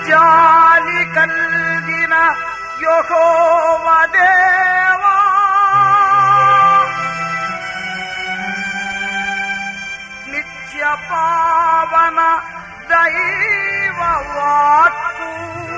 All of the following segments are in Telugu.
జాలి కలిగిన యెహోవాదేవా నిత్య పావన దైవ వాక్కు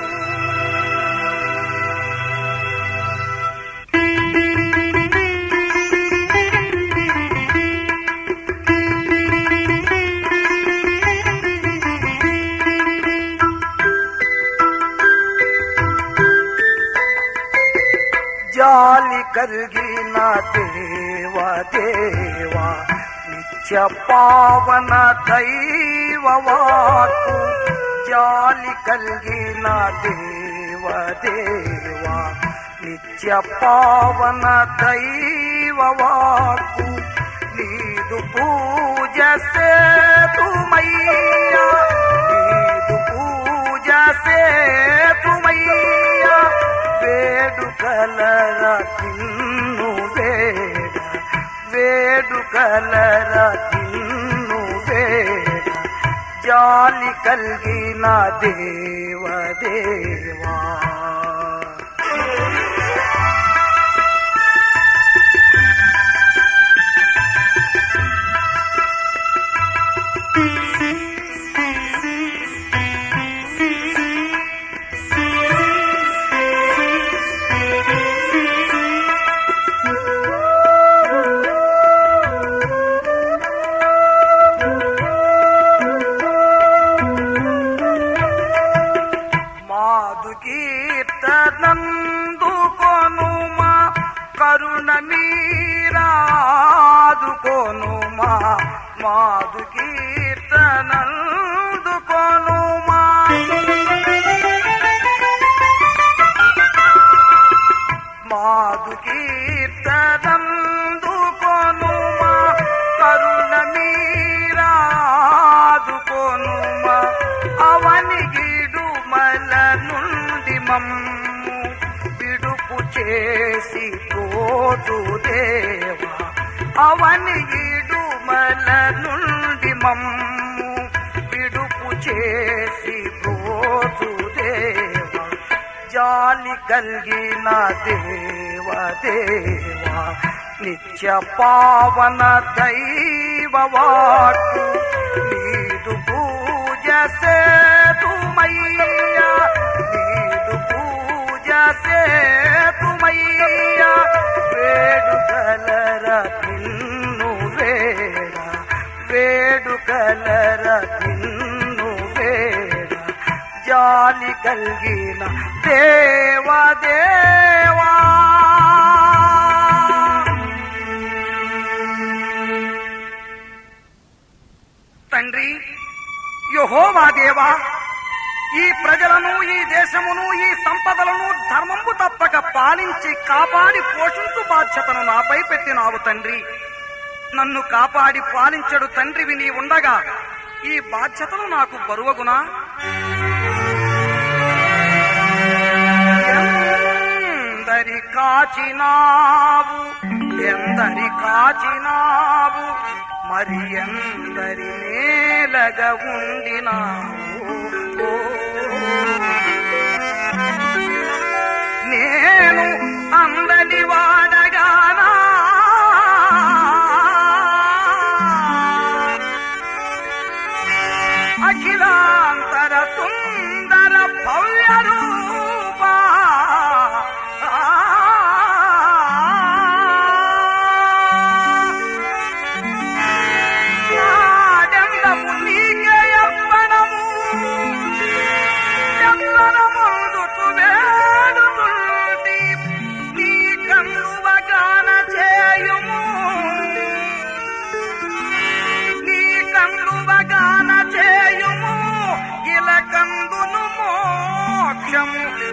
జాలి కలిగిన దేవ దేవా నిత్య పావన దైవ వాక్కు జాలి కలిగిన దేవ దేవా నిత్య పావన దైవ వాక్కు నీదు పూజ సేతుమయ్యా నీదు పూజ సేతుమయ్యా వేడుకలర తిన్ను వేడ వేడుకలర తిన్ను వేడ జాలి కలిగిన దేవ దేవా మాదు కీర్తనందు కొనుమా కరుణ మీరాదు కొనుమా మాదు కీర్తనందు కొనుమా మాదు కీర్తనందు కొనుమా కరుణ మీరాదు కొనుమా అవని గిడుమల నుండి మమ్ము విడుపు చేసి తోచు దేవా అవని గిడుమల నుండి మమ్ము విడుపు చేసి తోచు దేవా జాలి కలిగిన దేవ దేవా నిత్య పావన దైవ వాక్కు నీదు పూజ సేతుమయ్యా నీదు పూజ సేతుమయ్యా వేడుకలర నిన్ను వేడ వేడుకలర నిన్ను వేడ జాలి కలిగిన దేవా దేవా తండ్రి యహోవా దేవా ఈ ప్రజలను ఈ దేశమును ఈ సంపదలను ధర్మంబు తప్పక పాలించి కాపాడి పోషించు బాధ్యతను నాపై పెట్టినావు తండ్రి నన్ను కాపాడి పాలించడు తండ్రివి నీ ఉండగా ఈ బాధ్యతను నాకు బరువగునా ఎందరి కాచినావు ఎందరి కాచినావు మరి ఎందరి నేలగా ఉండినావు ఓ. నేను అందని వాడగానా అఖిలాంతర సుందర భవ్య రూపా నాడెందము నీకే అర్పణము ఎవ్వరముందుకు వేడుతుంటి నీ కన్నువగాన చేయుము నీ కన్నువగాన చేయుము ఇలకందును మోక్షము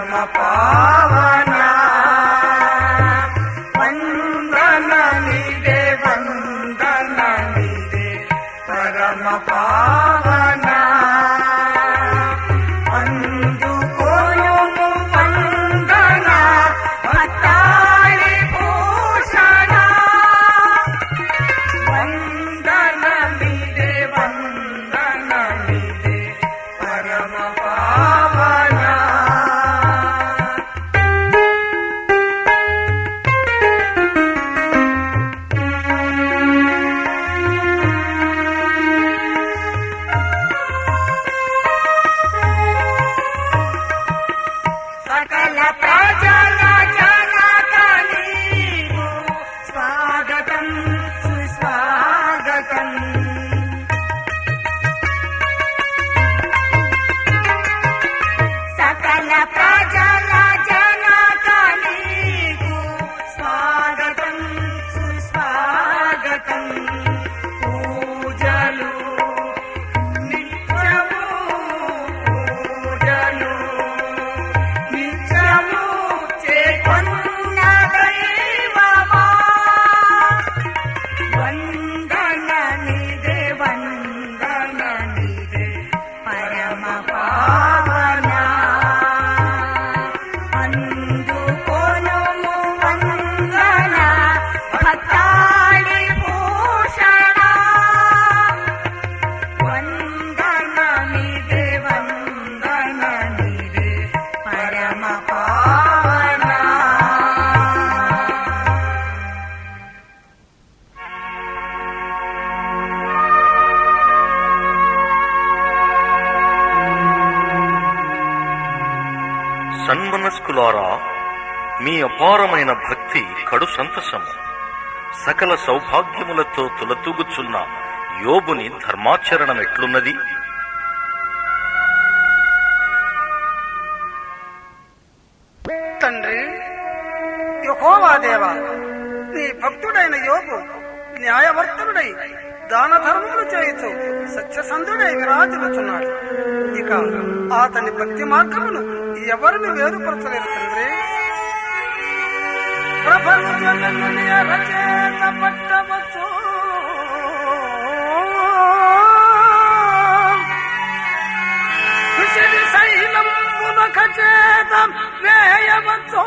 పరమ పావన వందన నిదే వందన నిదే పరమ పావన అందుకోను వందన భక్తాళి భూషణ వందన నిదే వందన నిదే పరమ పావన సకల ప్రజల జనకనీకు స్వాగతం సుస్వాగతం సకల ప్రజల జనకనీకు స్వాగతం సుస్వాగతం పూజలు నిత్యము పూజలు నిత్యము చేకొన్న దైవమా వందన నిదే వందన నిదే పరమ పావన అందుకోను వందన భక్తాళి భూషణ వందన నిదే వందన నిదే పరమ పావన సన్మనస్కులారా మీ అపారమైన భక్తి కడు సంతసము సకల సౌభాగ్యములతో తులతూగుచున్న యోబుని ధర్మాచరణం ఎట్లున్నది తండ్రి యహోవా దేవా నీ భక్తుడైన యోగు న్యాయవర్తనుడై దాన ధర్మములు చేయుచు సత్యసంధుడై విరాజులుచున్నాడు ఇక అతని భక్తి మార్గమును ఎవరిని వేరుపరచలేరు తండ్రి ప్రపంచముని రచేత పట్టవచ్చు విసిరి శైలంబునక చేత వేయవచ్చు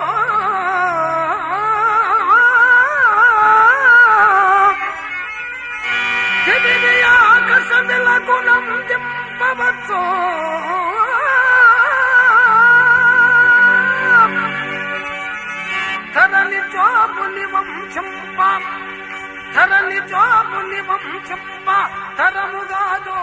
దివిది ఆకాశమిల గుణం దింపవచ్చు ధరణి జోబుని వంశంప ధరణి జోబుని వంశంప ధరముగాదో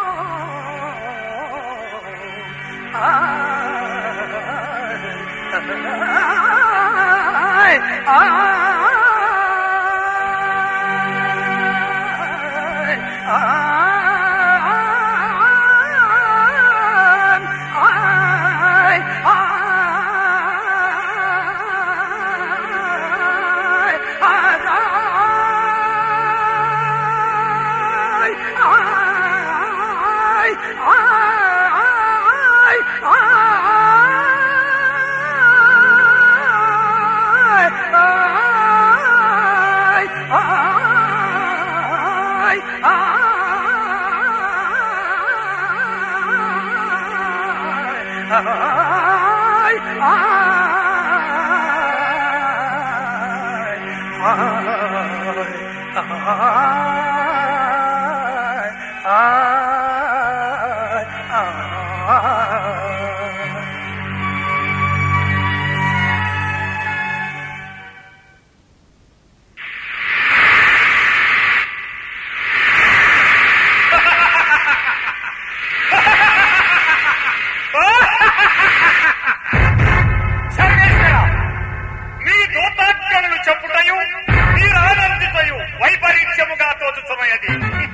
సర్వేశ్వర మీ దూతాజ్ఞలను చెప్పుటయు మీరు ఆనందితయు వైపరీత్యముగా తోచుతున్నది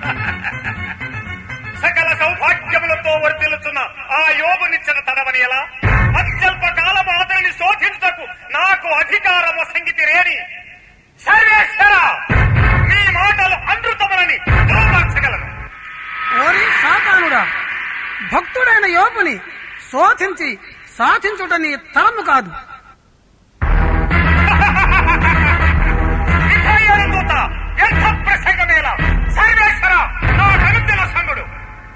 సకల సౌభాగ్యములతో వర్ధిల్లుతున్న ఆ యోగునిచ్చిన తడవని ఎలా అత్యల్ప కాలము అతనిని శోధించకు నాకు అధికారము సంగీతి రేని సర్వేశ్వర మీ మాటలు అనృతములని ధృవపరచగలను ఓరి సాతానుడా భక్తుడైన యోపుని శోధించి సాధించుట నీ తరము కాదు విధేయుని దూత వ్యర్థ ప్రసంగమేలా సర్వేశ్వర నా కనుద్దల సంగుడు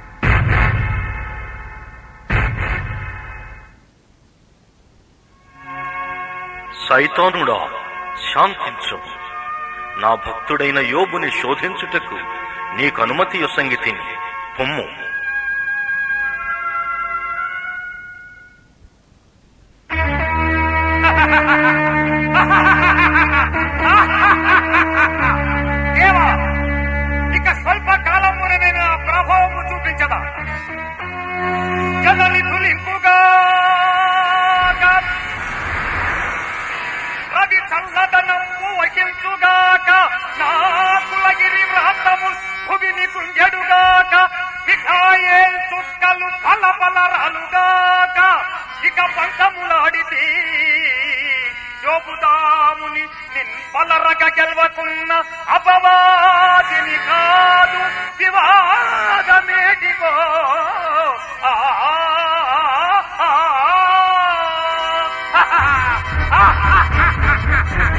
సైతానుడా శాంతించు నా భక్తుడైన యోబుని శోధించుటకు నీకు అనుమతి యొసంగితిని పొమ్ము దేవా ఇక స్వల్ప కాలమున నేను ఆ ప్రభావము చూపించదా జనని తులింపుగా రవి చల్లదనము వహించుగాక నా కులగిరి వ్రాతము భువిని కుంజడుగాక మిఖాయేల్ చుక్కలు పల పల రాలుగాక ఇక పంకములాడితే జోబుదాముని నిన్పలరగ గెలవకున్న అపవాదిని కాదు వివాదమేటికో ఆ ఆ, ఆ, ఆ, ఆ.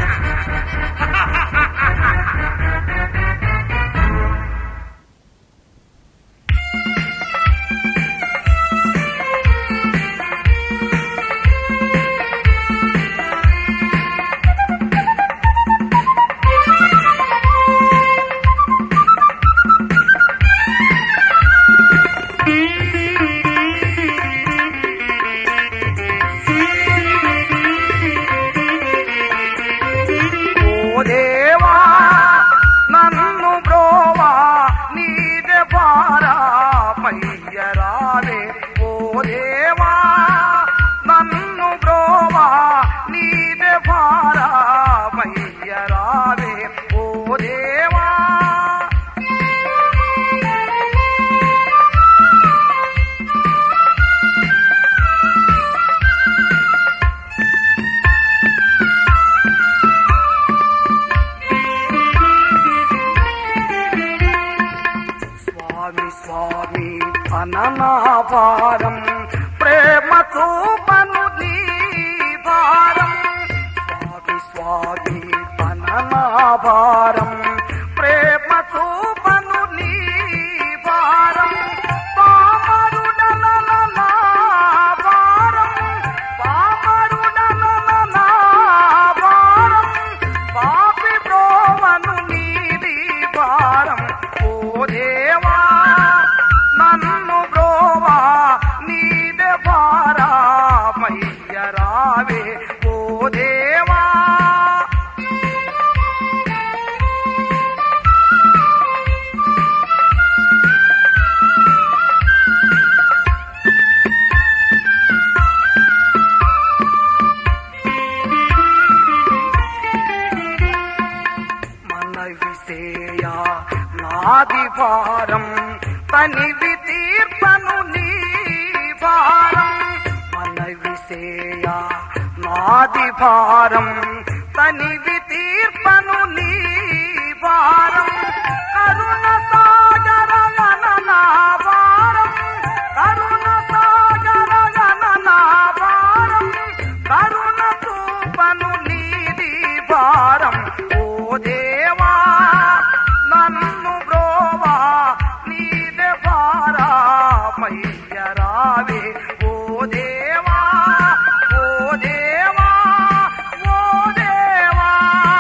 ఓ దేవా నన్ను బ్రోవా నీదే భారా పయ్యరావే ఓ దేవా నన్ను బ్రోవా నీదే భారా పయ్యరావే ఓ దేవా స్వామి స్వామి అననాభారం ప్రేమ చూపను నీ భారం స్వామి స్వామి అననాభారం ప్రేమ చూపను నీ భారం పామరుడన నా భారం పామరుడన నా భారం పాపి బ్రోవను నీది భారం ఓ దేవా నన్ను బ్రోవా నీదే భారా మయ్యరావే ఓ దేవా మనవిసేయ నాది భారం తనివి తీర్పను నీ భారం మనవిసేయ నాది భారం తనివి తీర్పను నీ భారం కరుణ సాగర గణనా భారం కరుణ సాగర గణనా భారం కరుణ చూపను నీది భారం ఓ దేవా నన్ను బ్రోవా నీదే భారా మయ్యరావే ఓ దేవా ఓ దేవా ఓ దేవా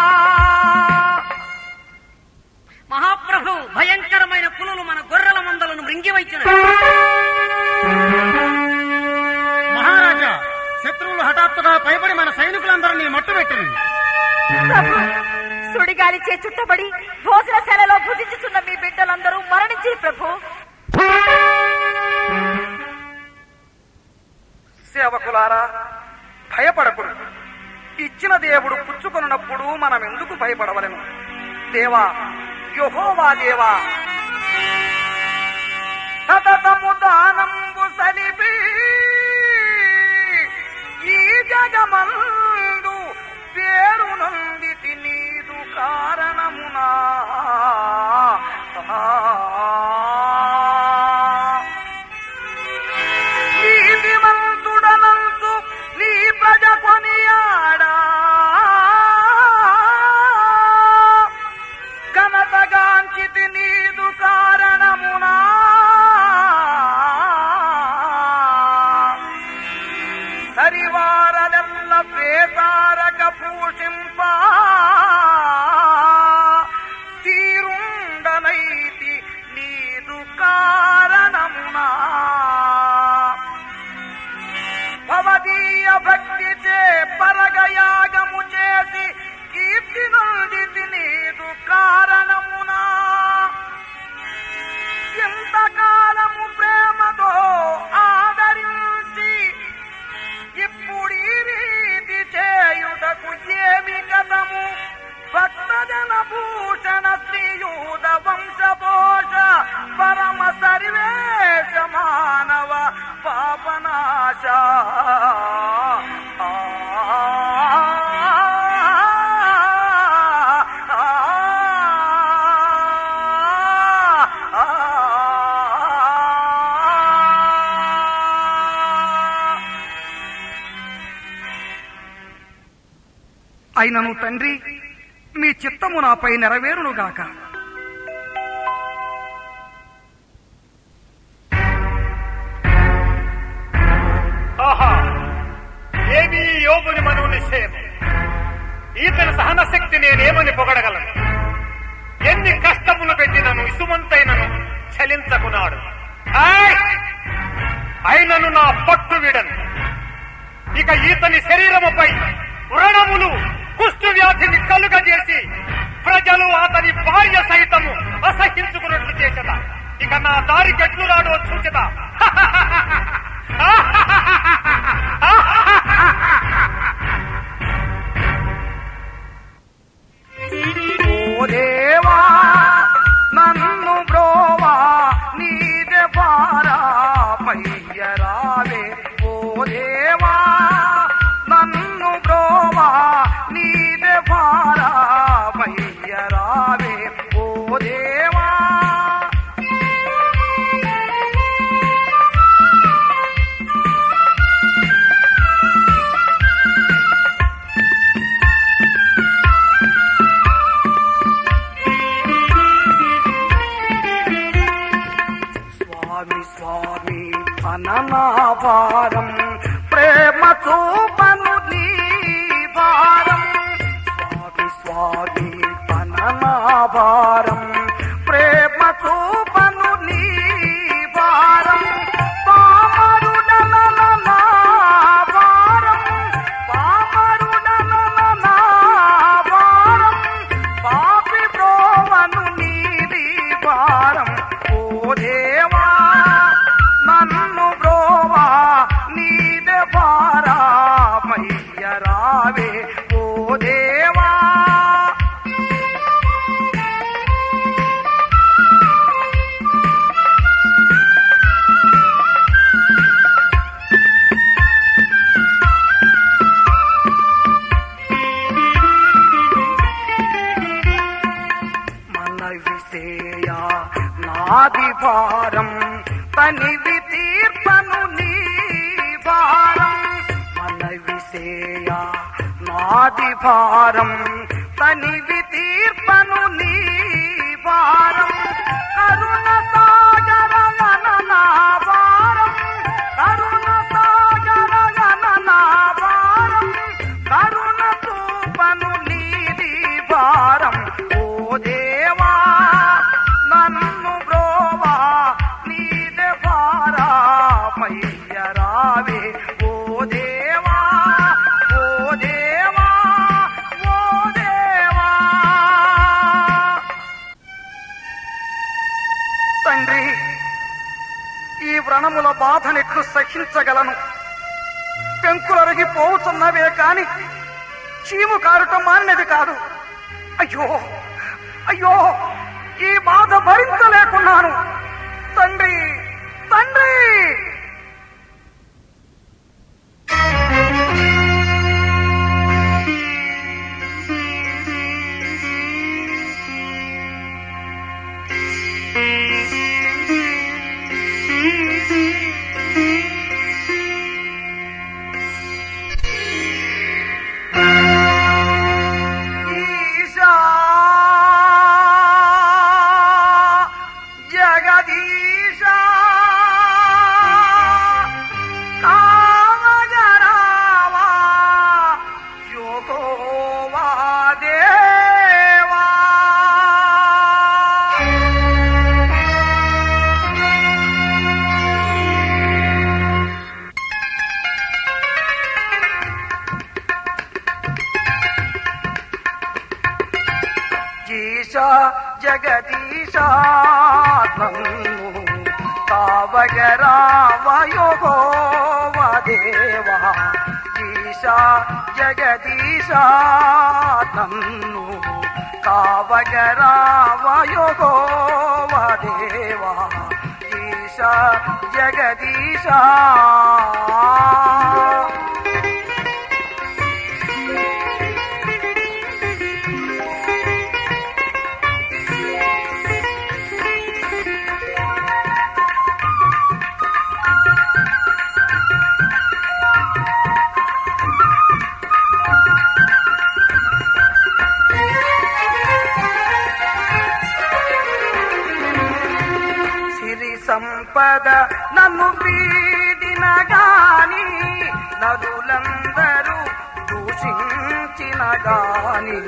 మహాప్రభు భయంకరమైన పులులు మన గొర్రెల మందలను మృంగివైచిన మహారాజా శత్రువులు హఠాత్తుగా పైబడి మన సైనికులందరినీ మట్టుబెట్టింది ప్రభు సుడిగాలి చే చుట్టబడి భోజనశాలలో భుజించుచున్న మీ బిడ్డలందరూ మరణించి ప్రభు సేవకులారా భయపడకుడు ఇచ్చిన దేవుడు పుచ్చుకొనున్నప్పుడు మనం ఎందుకు భయపడవలెను దేవా యహోవా దేవా సతతము దానంబు సలిపి ఈ జగమందు పేరు నందితి నీదు కారణమునా నీతిమంతుడనంతు సరివారదెల్ల వేసారక పూషింప తీరుండనైతి నీదు కారణమునా భవదీయ భక్తి చే పరగయాగము చేసి కీర్తి నొందితి నీదు కారణమునా ఇంతకాలము ప్రేమతో ఆదరించి ఇప్పుడు ఈ రీతి చేయుటకు ఏమి కథము భక్తజన భూషణ శ్రీయూద వంశభోష పరమ సర్వేశ మానవ పాపనాశ ఆ, ఆ, ఆ. అయినను తండ్రి మీ చిత్తము నాపై నెరవేరునుగాక ఆహా ఏమి ఈ యోగుని మనో నిశ్చయం ఈతని సహన శక్తి నేనేమని పొగడగలను ఎన్ని కష్టములు పెట్టినను ఇసుమంతైనను చలించకున్నాడు ఆయ్! అయినను నా పట్టు విడను ఇక ఈతని శరీరముపై వ్రణములు కుష్టు వ్యాధిని కలుగజేసి ప్రజలు అతని భార్య సైతము అసహించుకున్నట్లు చేసదా ఇక నా దారి గట్లు రాడో చూచదా ఓ దేవా నన్ను బ్రోవా నీదే పారా పయ్యరావే ఓ దేవా నన్ను బ్రోవా నీదే పారా పయ్యరావే ఓ దేవా స్వామి స్వామి అననాభారం ప్రేమ చూపను నీ భారం స్వామి స్వామి అననాభారం ప్రేమ చూపను నీ భారం పామరుడనన నా భారం పామరుడనన నా భారం పాపి బ్రోవను నీది భారం ఓ దేవా నన్ను బ్రోవా నీదే భారా మయ్యరావే ఓ దేవా మనవిసేయ నాది భారం తనివి తీర్పను నీ భారం మనవిసేయ నాది భారం తనివి తీర్పను నీ భారం కరుణ సాగర గణనా భారం కరుణ సాగర గణనా భారం కరుణ చూపను నీది భారం ఓ దేవా నన్ను బ్రోవా నీదే భారా మయ్యరావే ఓ దేవా ఓ దేవా ఓ దేవా తండ్రి ఈ వ్రణముల బాధనెట్లు సహించగలను పెంకులరిగి పోవుతున్నవే కాని చీము కారుటం మానినది కాదు అయ్యో అయ్యో ఈ బాధ భరించలేకున్నాను తండ్రి తండ్రి ఈశా జగదీశా జగదీశ నన్ను కావగరావయోగోవదేవా ఈశ జగదీశ నన్ను కావగరావయోగోవదేవా ఈశ జగదీశ సిరి సంపద నన్ను వీడిన గాని నదులందరూ దూషించిన గాని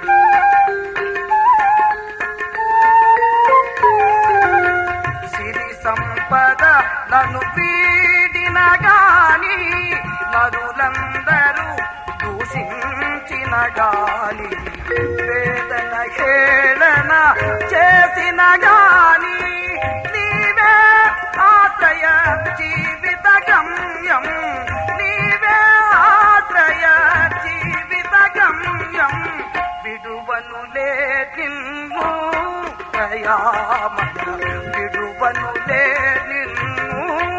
సిరి సంపద నన్ను వీడిన గాని నదులందరూ దూషించిన గాని వేదన హేళన చేసిన గాని నీవే ఆశ్రయ జీవిత గమ్యం నీవే ఆశ్రయ జీవిత గమ్యం విడువనులే నిన్ను దయామయ విడువనులే నిన్ను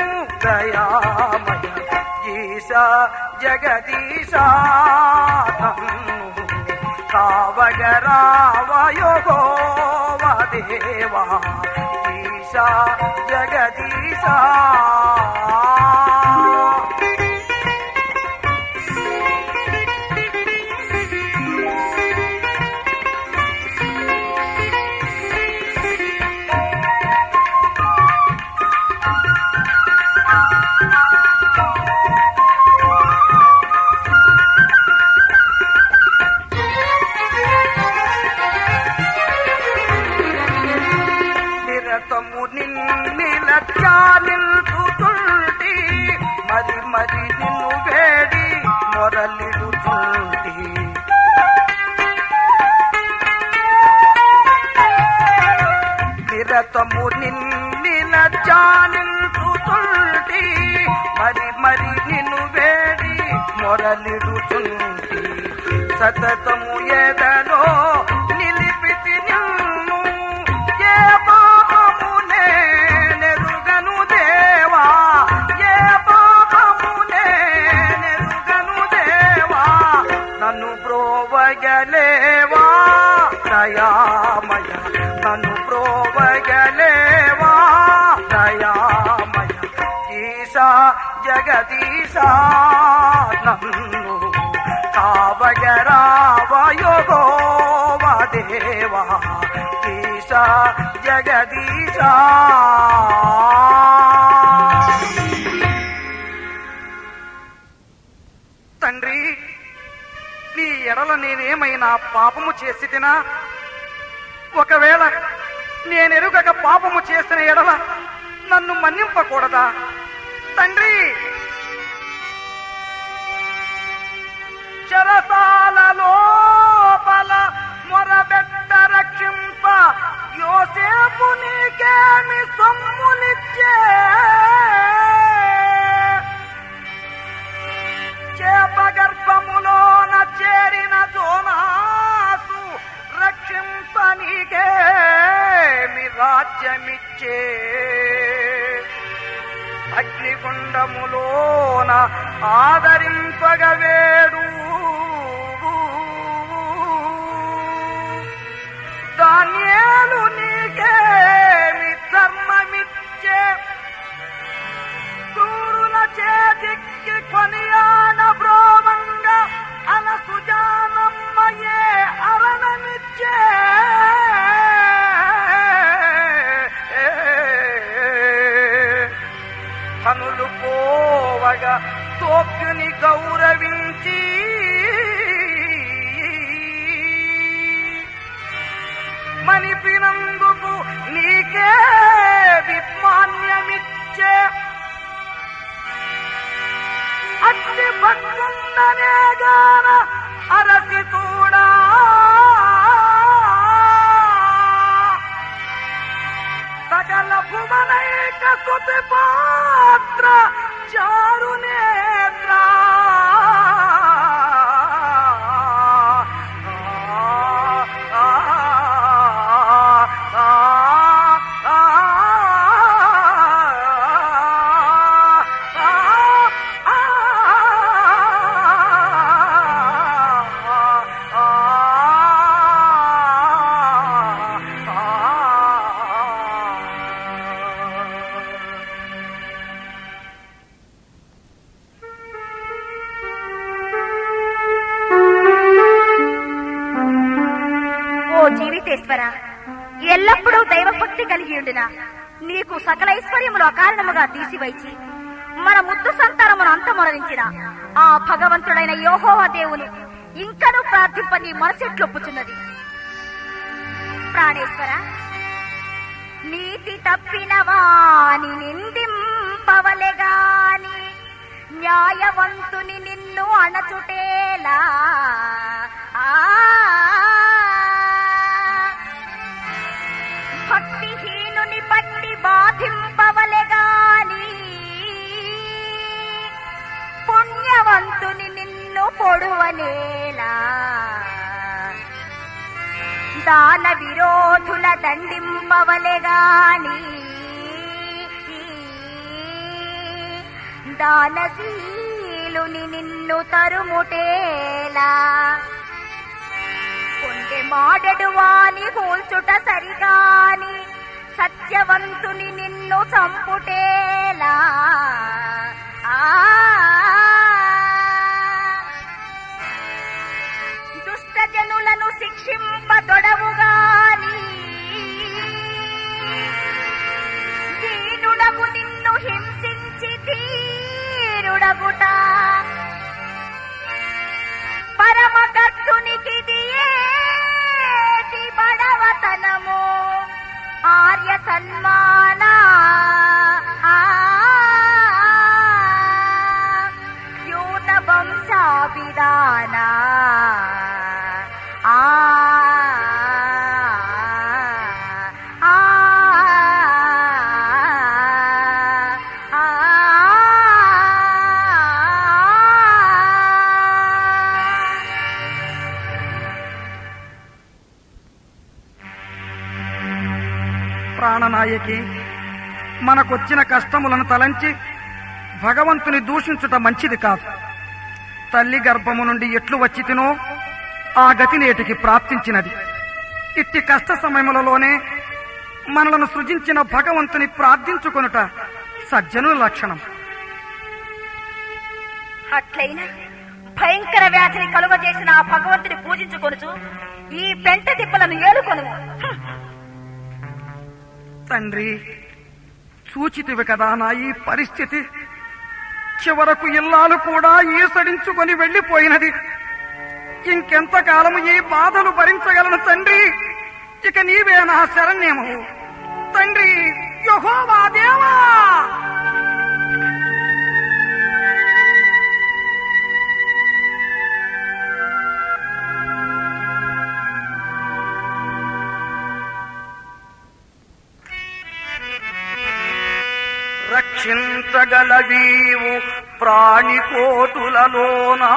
దయామయ ఈశ జగదీశ నన్ను కావగరావయోగోవదేవా ఈశ జగదీశ నిరతము నిన్నిలత్యా నిల్చుతుంటి మరి మరి నిన్ను వేడి మొరలిడుతుంటి నిరతము నిన్నిలత్యా నిల్చుతుంటి మరి మరి నిన్ను వేడి మొరలిడుతుంటి సతతము ఎదలో నిలిపితి నిన్ను ఏ పాపమునే నెరుగను దేవా ఏ పాపమునే నెరుగను దేవా నన్ను బ్రోవగలేవా దయామయ నన్ను బ్రోవగలేవా దయామయ ఈశా జగదీశ నన్ను కావగరావయోగోవదేవా ఈశ జగదీశ తండ్రి నీ ఎడల నేనేమైనా పాపము చేసి తినా ఒకవేళ నేనెరుగక పాపము చేసిన ఎడల నన్ను మన్నింపకూడదా తండ్రి చెరసాల లోపల మొరబెట్ట రక్షింప యోసేపు నీకేమి సొమ్మునిచ్చే చేప గర్భములోన చేరిన జోనాసు రక్షింప నీకేమి రాజ్యమిచ్చే అగ్నిగుండములోన ఆదరింపగవేడు దాన్యేలు నీకేమి ధర్మమిచ్చే క్రూరుల చేతికి కొనియాడ బ్రోమంగ అలసుజానమ్మయే అరణమిచ్చే కనులు పోవగా తోక్యుని గౌరవించి మనిపినందుకు నీకే విమాన్యమిచ్చే అట్టి భక్తుండనే గాన అరసి చూడా అనేక స్తుతి పాత్ర చారు నేత్ర ఓ జీవితేశ్వర ఎల్లప్పుడూ దైవభక్తి కలిగి ఉండిన నీకు సకల ఐశ్వర్యములు అకారణముగా తీసివైచి మన ముద్దు సంతానమును అంతమొరలించిన ఆ భగవంతుడైన యోహోవా దేవుని ఇంకను ప్రార్థింప నీ మనసెట్లొప్పుచున్నది ప్రాణేశ్వర నీతి తప్పిన వాని నిందింపవలెగాని న్యాయవంతుని నిన్ను అణచుటేలా ఆ భక్తిహీనుని పట్టి బాధింపవలెగాని పుణ్యవంతుని నిన్ను పొడువనేలా దాన విరోధుల దండింపవలెగాని దానశీలుని నిన్ను తరుముటేలా కొండె మాడెడు వాని కూల్చుట సరిగాని సత్యవంతుని నిన్ను చంపుటేలా ఆ దుష్ట జనులను శిక్షింపదొడవుగాని దీనుడగు నిన్ను హింసించి తీరుడగుట పరమకర్తునికి ఏటి బడవతనము ఆర్య సన్మాన ఆ, యూత వంశాభిధాన ఆ, ఆ, ఆ. ప్రాణనాయకి మనకొచ్చిన కష్టములను తలంచి భగవంతుని దూషించుట మంచిది కాదు తల్లి గర్భము నుండి ఎట్లు వచ్చి తినో ఆ గతి నేటికి ప్రాప్తించినది ఇట్టి కష్ట సమయములలోనే మనలను సృజించిన భగవంతుని ప్రార్థించుకొనుట సజ్జనుల లక్షణం అట్లయినా భయంకర వ్యాధిని కలుగజేసిన ఆ భగవంతుని పూజించుకొనుచు ఈ పెంట తిప్పలను ఏలుకొను తండ్రి చూచితివి కదా నా ఈ పరిస్థితి చివరకు ఇల్లాలు కూడా ఈసడించుకొని వెళ్లిపోయినది ఇంకెంతకాలము ఈ బాధలు భరించగలను తండ్రి ఇక నీవే నా శరణ్యము తండ్రి యహోవా దేవా రక్షించగలవీవు ప్రాణికోటులలోనా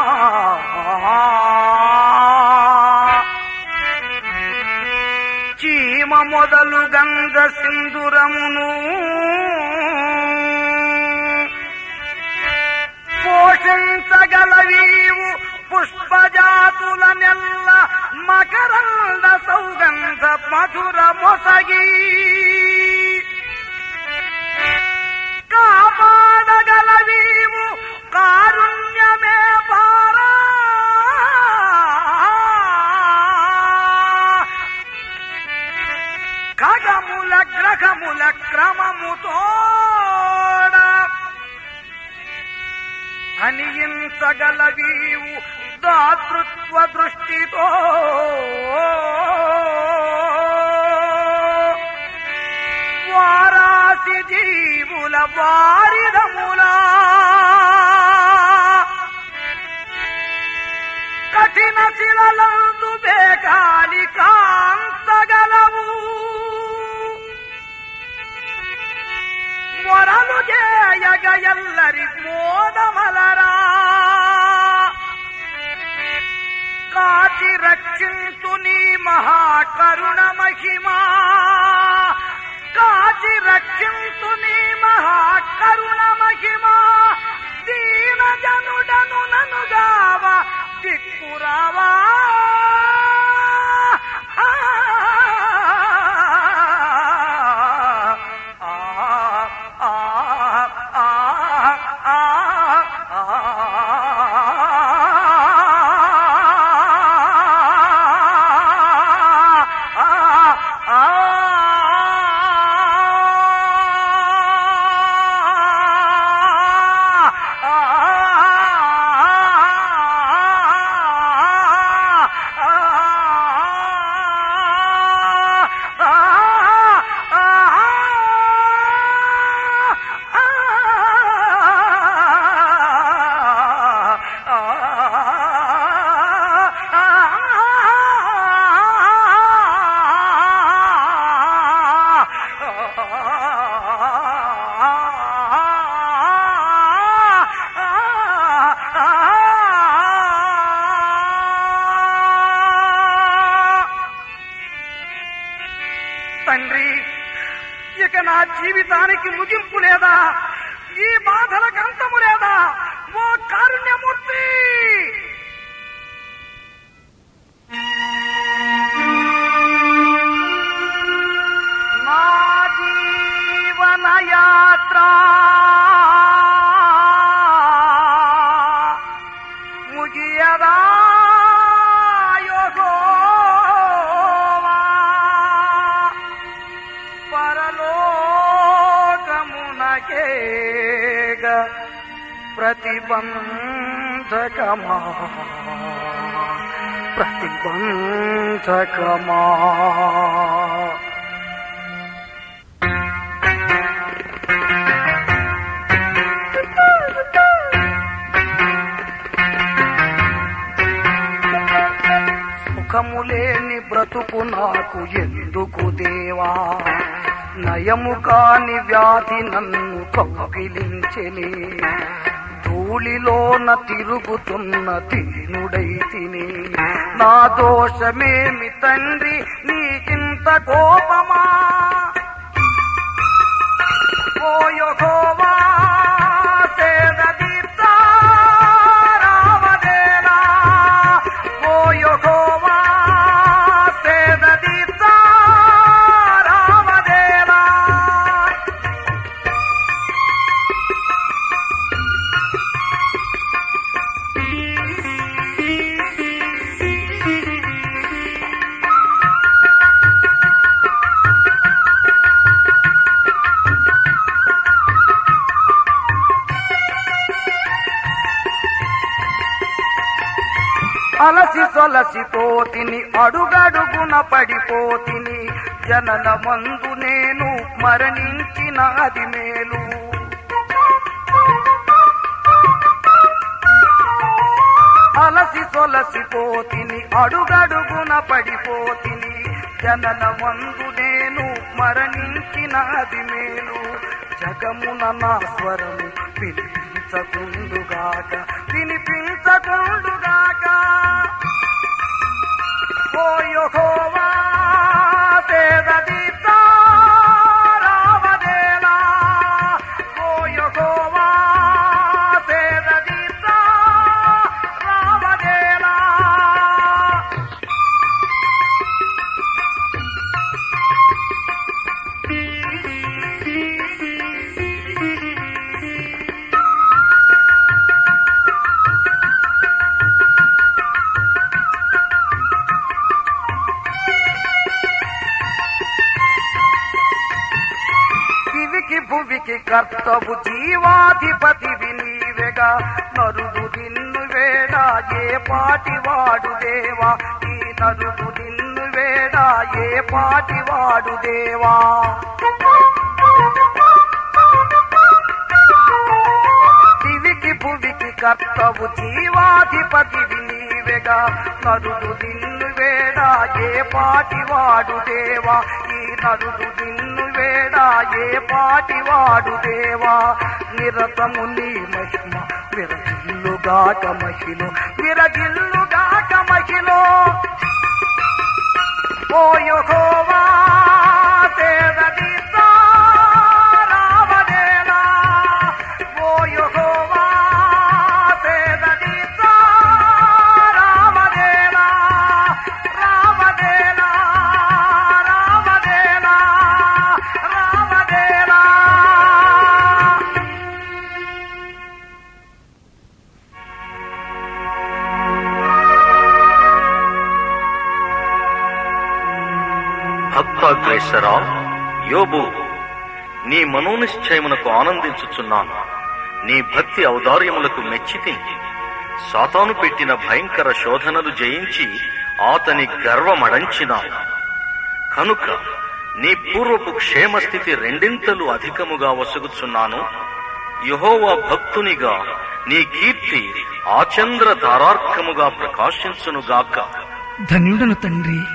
చీమ మొదలు గంగ సింధురమును పోషించగలవీవు పుష్పజాతుల నెల్ల మకరంద సౌగంధ మధుర మొసగి కాపాడగలవీవు కారుణ్యమే పారా ఖగముల గ్రహముల క్రమముతోడ అనియించగలవీవు దాతృత్వ దృష్టితో వారాసి జీవుల వారిదములా కఠిన శిలలందు బేకాలి కాంతగలవు ఎల్లరి మోదమలరా కాచి రక్షించు నీ మహాకరుణ మహిమా కాచి రక్షించు నీ మహాకరుణ మహిమా దీన జనుడను ననుగావ దిక్కురావా ఆ, ఆ, ఆ, ఆ, ఆ, తండ్రి ఇక నా జీవితానికి ముగింపు లేదా ఈ బాధలకు అంతము లేదా ఓ కారుణ్యమూర్తి నా జీవన యాత్ర ముగియదా యోగోవా పరలోకమునకేగ ప్రతిబంధకమా ప్రతిబంధకమా సుఖము లేని బ్రతుకు నాకు ఎందుకు దేవా నయము కాని వ్యాధి నన్ను కౌగిలించెని ధూళిలోన తిరుగుతున్న దీనుడై తిని నా దోషమేమి తండ్రి నీకింత కోపమా ఓయొగోవా సేదదీప్తా రామదేలా ఓయొగోవా సేదదీప్తా రామదేలా అలసి సొలసిపోతిని అడుగడుగున పడిపోతిని జనన మందు నేను మరణించిన అది మేలు అలసి సొలసిపోతిని అడుగడుగున పడిపోతిని జనన మందు నేను మరణించిన అది మేలు జగమున నా స్వరము వినిపించకుండుగాక వినిపించకుండుగాక ఓ యెహోవా సేదదీప్తా రామదేలా ఓ యెహోవా సేదదీప్తా రామదేలా దివికి భువికి కర్తవు జీవాధిపతి నీవెగా నరుడు నిన్ను వేడా ఏ పాటి వాడు దేవా ఈ నరుడు నిన్ను వేడా ఏ పాటి వాడు దేవా దివికి భువికి కర్తవు జీవాధిపతి నీవెగా నరుడు నిన్ను వేడా ఏ పాటి వాడు దేవా ఈ నరుడు నిన్ను వేడా ఏ పాటి వాడు దేవా నిరతము నీ మహిమ విరజిల్లుగాక మహిలో విరజిల్లుగాక మహిలో ఓ యెహోవా సేదదీసా రావదేలా ఓ యెహోవా సేదదీసా రావదేలా రావదేలా రావదేలా రావదేలా భక్తాగ్రేసరా యోబు నీ మనోనిశ్చయమునకు ఆనందించుచున్నాను నీ భక్తి ఔదార్యములకు మెచ్చితిని సాతాను పెట్టిన భయంకర శోధనలు జయించి అతని గర్వమడంచినావు కనుక నీ పూర్వపు క్షేమస్థితి రెండింతలు అధికముగా వసుగుచున్నాను యహోవా భక్తునిగా నీ కీర్తి ఆచంద్ర తారార్కముగా ప్రకాశించునుగాక ధన్యుడను తండ్రి